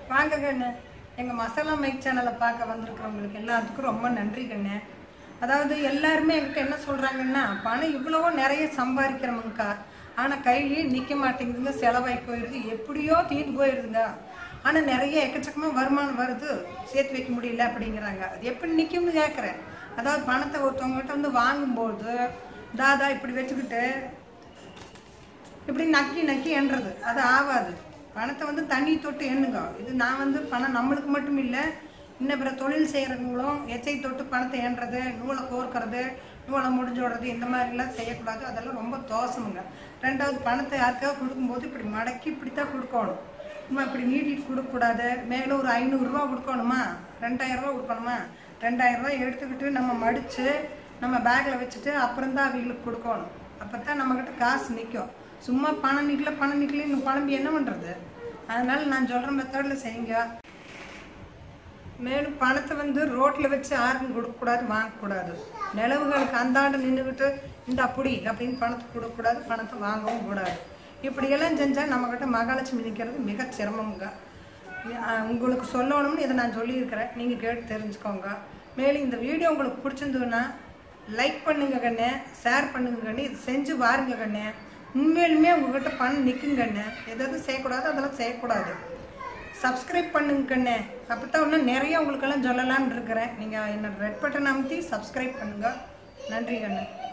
வாங்க கண்ணு எங்கள் மசாலா மைக் சேனலை பார்க்க வந்திருக்கிறவங்களுக்கு எல்லாத்துக்கும் ரொம்ப நன்றி கண்ணு அதாவது எல்லாருமே என்கிட்ட என்ன சொல்கிறாங்கன்னா பணம் இவ்வளவோ நிறைய சம்பாதிக்கிறவங்கக்கா ஆனால் கையிலேயே நிற்க மாட்டேங்குதுங்க செலவாகி போயிடுது எப்படியோ தீர்ந்து போயிடுதுங்க ஆனால் நிறைய எக்கச்சக்கமாக வருமானம் வருது சேர்த்து வைக்க முடியல அப்படிங்கிறாங்க அது எப்படி நிற்கும்னு கேட்குறேன் அதாவது பணத்தை ஒருத்தவங்ககிட்ட வந்து வாங்கும்போது தாதா இப்படி வச்சுக்கிட்டு இப்படி நக்கி நக்கி எண்ணுறது அது ஆகாது பணத்தை வந்து தண்ணி தொட்டு எண்ணுங்க இது நான் வந்து பணம் நம்மளுக்கு மட்டும் இல்லை இன்னும் பிற தொழில் செய்கிறவங்களும் எச்சை தொட்டு பணத்தை எண்ணுறது நூலை கோர்க்கறது நூலை முடிஞ்சு விடுறது இந்த மாதிரிலாம் செய்யக்கூடாது அதெல்லாம் ரொம்ப தோசமுங்க ரெண்டாவது பணத்தை யாருக்காவது கொடுக்கும்போது இப்படி மடக்கி இப்படி தான் கொடுக்கணும் சும்மா இப்படி நீட்டிட்டு கொடுக்கக்கூடாது மேலே ஒரு ஐநூறுரூவா கொடுக்கணுமா ரெண்டாயிரரூவா கொடுக்கணுமா ரெண்டாயிரரூவா எடுத்துக்கிட்டு நம்ம மடித்து நம்ம பேக்கில் வச்சுட்டு அப்புறம் தான் அவங்களுக்கு கொடுக்கணும் அப்போ தான் நம்மக்கிட்ட காசு நிற்கும் சும்மா பணம் நிற்கல பணம் நிற்கலன்னு குழம்பு என்ன பண்ணுறது அதனால் நான் சொல்கிற மெத்தடில் செய்யுங்க மேலும் பணத்தை வந்து ரோட்டில் வச்சு யாருக்கும் கொடுக்கக்கூடாது வாங்கக்கூடாது நிலவுகளுக்கு அந்தாண்ட நின்றுக்கிட்டு இந்த அப்படி அப்படின்னு பணத்தை கொடுக்கக்கூடாது பணத்தை வாங்கவும் கூடாது இப்படியெல்லாம் செஞ்சால் நம்மக்கிட்ட மகாலட்சுமி நிற்கிறது மிக சிரமமுங்க அஹ் உங்களுக்கு சொல்லணும்னு இதை நான் சொல்லியிருக்கிறேன் நீங்கள் கேட்டு தெரிஞ்சுக்கோங்க மேலும் இந்த வீடியோ உங்களுக்கு பிடிச்சிருந்ததுன்னா லைக் பண்ணுங்க கண்ணே ஷேர் பண்ணுங்க கண்ணு இது செஞ்சு பாருங்க கண்ணே உண்மையிலுமே உங்ககிட்ட பணம் நிற்குங்க கண்ணே எதாவது செய்யக்கூடாது அதெல்லாம் செய்யக்கூடாது சப்ஸ்கிரைப் பண்ணுங்க கண்ணே அப்படித்தான் இன்னும் நிறைய உங்களுக்கெல்லாம் சொல்லலாம்னு இருக்கிறேன் நீங்கள் என்னோட ரெட் பட்டன் அமுத்தி சப்ஸ்கிரைப் பண்ணுங்க நன்றி கண்ணு